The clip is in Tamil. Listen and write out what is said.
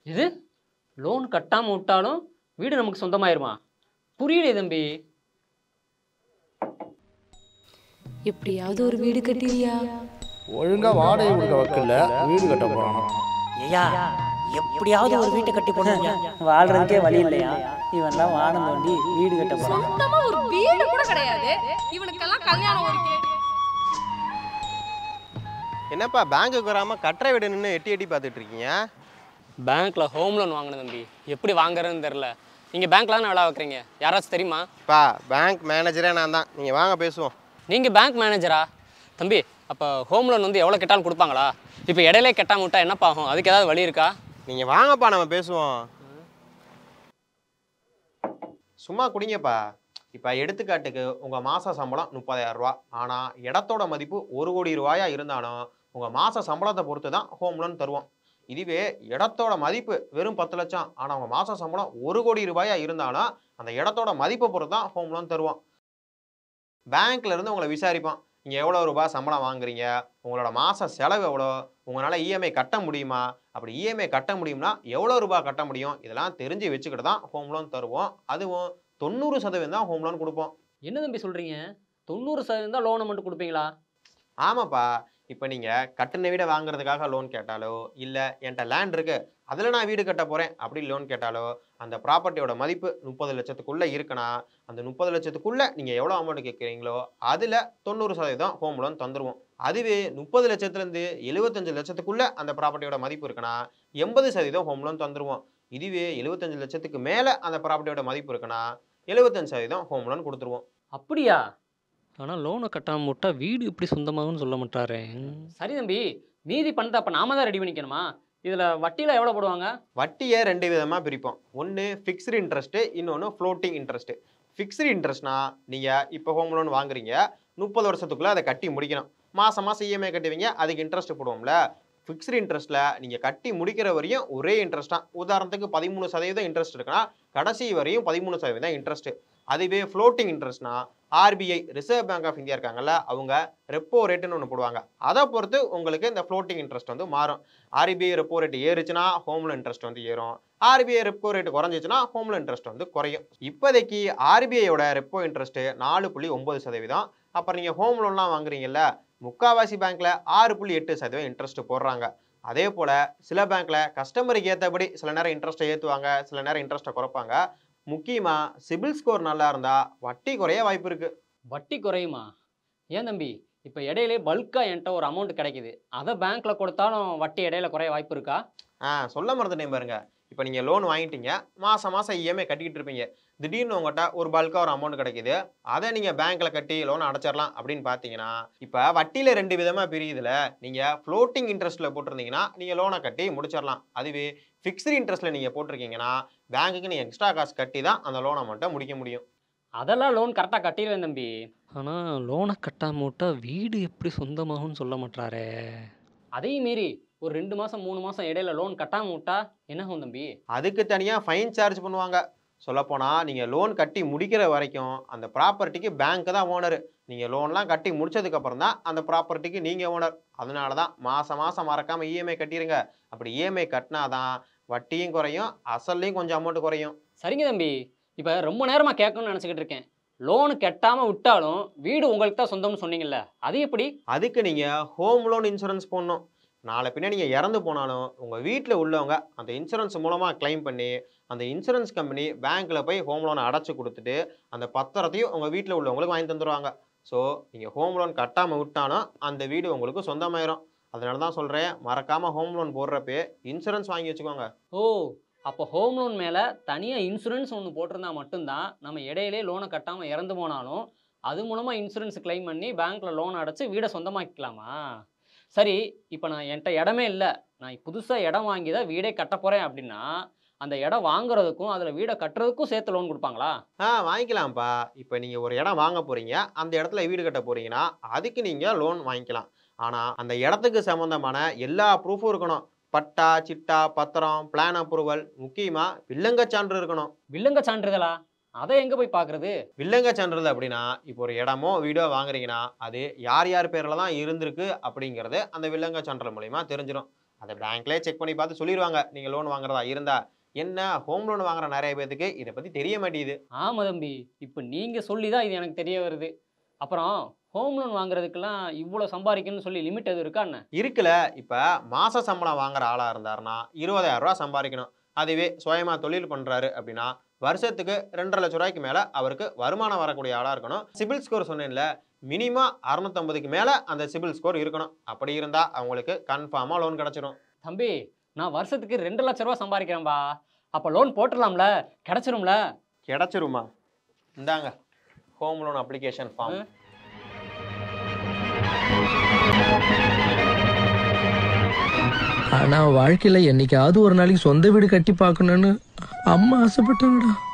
இது லோன் கட்டாமல் விட்டாலும் வீடு நமக்கு சொந்தமாயிருமா புரியலையே தம்பி எப்படியாவது ஒரு வீடு கட்டிறியா ஒழுங்கா வாடகை கொடுக்க வைக்கல வீடு கட்ட போறானா ஐயா எப்படியாவது ஒரு வீட்டை கட்டி போடுங்க வாழ்றதுக்கே வழி இல்லையா இவன்லாம் வானம் தோண்டி வீடு கட்ட போறான் சொந்தமா ஒரு வீடு கூட கிடையாது இவனுக்கெல்லாம் கல்யாணம் ஒரு என்னப்பா பேங்க்குக்கு வராமல் கட்டுற வீடு நின்று எட்டி எட்டி பார்த்துட்டு இருக்கீங்க பேங்க்ல ஹோம் லோன் வாங்கினேன் தம்பி எப்படி வாங்குறதுன்னு தெரில நீங்கள் பேங்க்ல தானே வேலை வைக்கிறீங்க யாராச்சும் தெரியுமா பா பேங்க் மேனேஜரே நான் தான் நீங்கள் வாங்க பேசுவோம் நீங்கள் பேங்க் மேனேஜரா தம்பி அப்போ ஹோம் லோன் வந்து எவ்வளோ கெட்டாலும் கொடுப்பாங்களா இப்போ இடையிலே கெட்டாம விட்டா என்னப்பா ஆகும் அதுக்கு ஏதாவது வழி இருக்கா நீங்கள் வாங்கப்பா நம்ம பேசுவோம் சும்மா குடிங்கப்பா இப்போ எடுத்துக்காட்டுக்கு உங்கள் மாத சம்பளம் முப்பதாயிரம் ரூபா ஆனால் இடத்தோட மதிப்பு ஒரு கோடி ரூபாயா இருந்தாலும் உங்கள் மாத சம்பளத்தை பொறுத்து தான் ஹோம் லோன் தருவோம் இதுவே இடத்தோட மதிப்பு வெறும் பத்து லட்சம் ஆனால் உங்கள் மாத சம்பளம் ஒரு கோடி ரூபாயா இருந்தாலும் அந்த இடத்தோட மதிப்பை பொறுத்து தான் ஹோம் லோன் தருவோம் பேங்க்ல இருந்து உங்களை விசாரிப்போம் நீங்கள் எவ்வளோ ரூபாய் சம்பளம் வாங்குறீங்க உங்களோட மாத செலவு எவ்வளோ உங்களால் இஎம்ஐ கட்ட முடியுமா அப்படி இஎம்ஐ கட்ட முடியும்னா எவ்வளோ ரூபாய் கட்ட முடியும் இதெல்லாம் தெரிஞ்சு வச்சுக்கிட்டு தான் ஹோம் லோன் தருவோம் அதுவும் தொண்ணூறு சதவீதம் தான் ஹோம் லோன் கொடுப்போம் என்ன தம்பி சொல்கிறீங்க தொண்ணூறு சதவீதம் தான் லோனை மட்டும் கொடுப்பீங்களா ஆமாப்பா இப்போ நீங்கள் கட்டின வீடை வாங்குறதுக்காக லோன் கேட்டாலோ இல்லை என்கிட்ட லேண்ட் இருக்கு அதில் நான் வீடு கட்ட போகிறேன் அப்படி லோன் கேட்டாலோ அந்த ப்ராப்பர்ட்டியோட மதிப்பு முப்பது லட்சத்துக்குள்ளே இருக்குன்னா அந்த முப்பது லட்சத்துக்குள்ளே நீங்கள் எவ்வளோ அமௌண்ட் கேட்குறீங்களோ அதில் தொண்ணூறு சதவீதம் ஹோம் லோன் தந்துடுவோம் அதுவே முப்பது லட்சத்துலேருந்து எழுபத்தஞ்சு லட்சத்துக்குள்ளே அந்த ப்ராப்பர்ட்டியோட மதிப்பு இருக்குன்னா எண்பது சதவீதம் ஹோம் லோன் தந்துடுவோம் இதுவே எழுபத்தஞ்சு லட்சத்துக்கு மேலே அந்த ப்ராப்பர்ட்டியோட மதிப்பு இருக்குன்னா எழுபத்தஞ்சு சதவீதம் ஹோம் லோன் கொடுத்துருவோம் அப்படியா ஆனால் லோனை கட்டாமல் விட்டா வீடு இப்படி சொந்தமாகும்னு சொல்ல மாட்டாரே சரி தம்பி மீதி பணத்தை அப்போ நாம தான் ரெடி பண்ணிக்கணுமா இதில் வட்டியில் எவ்வளோ போடுவாங்க வட்டியை ரெண்டு விதமாக பிரிப்போம் ஒன்று ஃபிக்ஸ்டு இன்ட்ரெஸ்ட்டு இன்னொன்று ஃப்ளோட்டிங் இன்ட்ரெஸ்ட்டு ஃபிக்ஸ்டு இன்ட்ரெஸ்ட்னா நீங்கள் இப்போ ஹோம் லோன் வாங்குறீங்க முப்பது வருஷத்துக்குள்ளே அதை கட்டி முடிக்கணும் மாதம் மாதம் இஎம்ஐ கட்டுவீங்க அதுக்கு இன்ட்ரெஸ்ட் போடுவோம்ல ஃபிக்ஸ்டு இன்ட்ரெஸ்ட்டில் நீங்கள் கட்டி முடிக்கிற வரையும் ஒரே இன்ட்ரெஸ்ட் தான் உதாரணத்துக்கு பதிமூணு சதவீதம் இன்ட்ரெஸ்ட் இருக்குன்னா கடைசி வரையும் பதிமூணு சதவீதம் இன்ட்ரெஸ்ட் அதுவே ஃப்ளோட்டிங் இன்ட்ரெஸ்ட்னா RBI reserve bank of India இருக்காங்கல்ல அவங்க ரெப்போ ரேட்டுன்னு ஒன்று போடுவாங்க அதை பொறுத்து உங்களுக்கு இந்த ஃப்ளோட்டிங் இன்ட்ரெஸ்ட் வந்து மாறும் ஆர்பிஐ ரெப்போ ரேட் ஏறுச்சுன்னா ஹோம் லோன் இன்ட்ரெஸ்ட் வந்து ஏறும் ஆர்பிஐ ரெப்போ ரேட் குறைஞ்சிச்சுன்னா ஹோம் லோன் இன்ட்ரெஸ்ட் வந்து குறையும் இப்போதைக்கு ஆர்பிஐயோட ரெப்போ இன்ட்ரெஸ்ட் நாலு புள்ளி ஒன்பது சதவீதம் அப்புறம் நீங்கள் ஹோம் லோன்லாம் வாங்குறீங்கல்ல முக்காவாசி பேங்க்ல ஆறு புள்ளி எட்டு சதவீதம் இன்ட்ரெஸ்ட் போடுறாங்க அதே போல் சில பேங்க்ல கஸ்டமருக்கு ஏற்றபடி சில நேரம் இன்ட்ரெஸ்ட்டை ஏற்றுவாங்க சில நேரம் இன்ட்ரெஸ்ட்டை குறைப்பாங்க முக்கியமாக சிபில் ஸ்கோர் நல்லா இருந்தால் வட்டி குறைய வாய்ப்பு இருக்குது வட்டி குறையுமா ஏன் தம்பி இப்போ இடையிலே பல்காக என்கிட்ட ஒரு அமௌண்ட் கிடைக்குது அதை பேங்க்கில் கொடுத்தாலும் வட்டி இடையில குறைய வாய்ப்பு இருக்கா ஆ சொல்ல மறந்துட்டேன் பாருங்க இப்போ நீங்கள் லோன் வாங்கிட்டீங்க மாதம் மாதம் இஎம்ஐ கட்டிக்கிட்டு இருப்பீங்க திடீர்னு உங்கள்கிட்ட ஒரு பல்காக ஒரு அமௌண்ட் கிடைக்குது அதை நீங்கள் பேங்க்கில் கட்டி லோன் அடைச்சிடலாம் அப்படின்னு பார்த்தீங்கன்னா இப்போ வட்டியில் ரெண்டு விதமாக பிரியுதுல நீங்கள் ஃப்ளோட்டிங் இன்ட்ரெஸ்ட்டில் போட்டிருந்தீங்கன்னா நீங்கள் லோனை கட்டி முடிச்சிடலாம் அதுவே ஃபிக்ஸ்டு இன்ட்ரெஸ்ட்டில் நீங்கள் போட்டிருக்கீங்கன்னா பேங்க்குக்கு நீங்கள் எக்ஸ்ட்ரா காசு கட்டி தான் அந்த லோனை மட்டும் முடிக்க முடியும் அதெல்லாம் லோன் கரெக்டாக கட்டிடுவேன் தம்பி ஆனால் லோனை கட்டாம விட்டா வீடு எப்படி சொந்தமாகும்னு சொல்ல மாட்டாரே அதையும் மீறி ஒரு ரெண்டு மாதம் மூணு மாதம் இடையில லோன் கட்டாமல் விட்டா என்ன ஆகும் தம்பி அதுக்கு தனியாக ஃபைன் சார்ஜ் பண்ணுவாங்க சொல்லப்போனால் நீங்கள் லோன் கட்டி முடிக்கிற வரைக்கும் அந்த ப்ராப்பர்ட்டிக்கு பேங்க் தான் ஓனர் நீங்கள் லோன்லாம் கட்டி முடிச்சதுக்கப்புறம் தான் அந்த ப்ராப்பர்ட்டிக்கு நீங்கள் ஓனர் அதனால தான் மாதம் மாதம் மறக்காமல் இஎம்ஐ கட்டிடுங்க அப்படி இஎம்ஐ கட்டினா தான் வட்டியும் குறையும் அசல்லையும் கொஞ்சம் அமௌண்ட் குறையும் சரிங்க தம்பி இப்போ ரொம்ப நேரமாக கேட்கணும்னு நினச்சிக்கிட்டு இருக்கேன் லோனு கட்டாமல் விட்டாலும் வீடு உங்களுக்கு தான் சொந்தம்னு சொன்னீங்கல்ல அது எப்படி அதுக்கு நீங்கள் ஹோம் லோன் இன்சூரன்ஸ் போடணும் நாளை பின்ன நீங்கள் இறந்து போனாலும் உங்கள் வீட்டில் உள்ளவங்க அந்த இன்சூரன்ஸ் மூலமாக க்ளைம் பண்ணி அந்த இன்சூரன்ஸ் கம்பெனி பேங்க்கில் போய் ஹோம் லோனை அடைச்சி கொடுத்துட்டு அந்த பத்திரத்தையும் உங்கள் வீட்டில் உள்ளவங்களுக்கு வாங்கி தந்துடுவாங்க ஸோ நீங்கள் ஹோம் லோன் கட்டாமல் விட்டாலும் அந்த வீடு உங்களுக்கு சொந்தமாயிரும் அதனால தான் சொல்கிறேன் மறக்காமல் ஹோம் லோன் போடுறப்பே இன்சூரன்ஸ் வாங்கி வச்சுக்கோங்க ஓ அப்போ ஹோம் லோன் மேலே தனியாக இன்சூரன்ஸ் ஒன்று போட்டிருந்தா மட்டும்தான் நம்ம இடையிலே லோனை கட்டாமல் இறந்து போனாலும் அது மூலமாக இன்சூரன்ஸ் க்ளைம் பண்ணி பேங்க்கில் லோன் அடைச்சி வீடை சொந்தமாக்கிக்கலாமா சரி இப்போ நான் என்கிட்ட இடமே இல்லை நான் புதுசாக இடம் வாங்கி தான் வீடே கட்ட போகிறேன் அப்படின்னா அந்த இடம் வாங்குறதுக்கும் அதில் வீடை கட்டுறதுக்கும் சேர்த்து லோன் கொடுப்பாங்களா ஆ வாங்கிக்கலாம்ப்பா இப்போ நீங்கள் ஒரு இடம் வாங்க போகிறீங்க அந்த இடத்துல வீடு கட்ட போகிறீங்கன்னா அதுக்கு நீங்கள் லோன் வாங்கிக்கலாம் ஆனால் அந்த இடத்துக்கு சம்மந்தமான எல்லா ப்ரூஃபும் இருக்கணும் பட்டா சிட்டா பத்திரம் பிளான் அப்ரூவல் முக்கியமாக வில்லங்க சான்று இருக்கணும் வில்லங்க சான்றிதழா அதை எங்கே போய் பார்க்குறது வில்லங்க சான்றிதழ் அப்படின்னா இப்போ ஒரு இடமோ வீடோ வாங்குறீங்கன்னா அது யார் யார் பேரில் தான் இருந்திருக்கு அப்படிங்கிறது அந்த வில்லங்க சான்றிதழ் மூலிமா தெரிஞ்சிடும் அதை பேங்க்லேயே செக் பண்ணி பார்த்து சொல்லிடுவாங்க நீங்கள் லோன் வாங்குறதா இருந்தா என்ன ஹோம் லோன் வாங்குற நிறைய பேத்துக்கு இதை பற்றி தெரிய மாட்டேங்குது ஆமா தம்பி இப்போ நீங்க சொல்லி தான் இது எனக்கு தெரிய வருது அப்புறம் ஹோம் லோன் வாங்குறதுக்கெல்லாம் இவ்வளோ சம்பாதிக்கணும்னு சொல்லி லிமிட் எதுவும் இருக்கா என்ன இருக்குல்ல இப்போ மாச சம்பளம் வாங்குற ஆளாக இருந்தாருன்னா இருபதாயிரம் ரூபா சம்பாதிக்கணும் அதுவே சுயமா தொழில் பண்ணுறாரு அப்படின்னா வருஷத்துக்கு ரெண்டரை லட்ச ரூபாய்க்கு மேலே அவருக்கு வருமானம் வரக்கூடிய ஆளாக இருக்கணும் சிபில் ஸ்கோர் சொன்னேன்ல மினிமம் அறுநூத்தம்பதுக்கு மேலே அந்த சிபில் ஸ்கோர் இருக்கணும் அப்படி இருந்தால் அவங்களுக்கு கன்ஃபார்மாக லோன் கிடச்சிரும் தம்பி நான் வருஷத்துக்கு ரெண்டு லட்ச ரூபா சம்பாதிக்கிறேன்பா அப்போ லோன் போட்டுடலாம்ல கிடைச்சிரும்ல கிடச்சிருமா இந்தாங்க ஹோம் லோன் அப்ளிகேஷன் ஃபார்ம் ஆனா வாழ்க்கையில என்னைக்காவது ஒரு நாளைக்கு சொந்த வீடு கட்டி பார்க்கணும்னு அம்மா ஆசைப்பட்டாங்கடா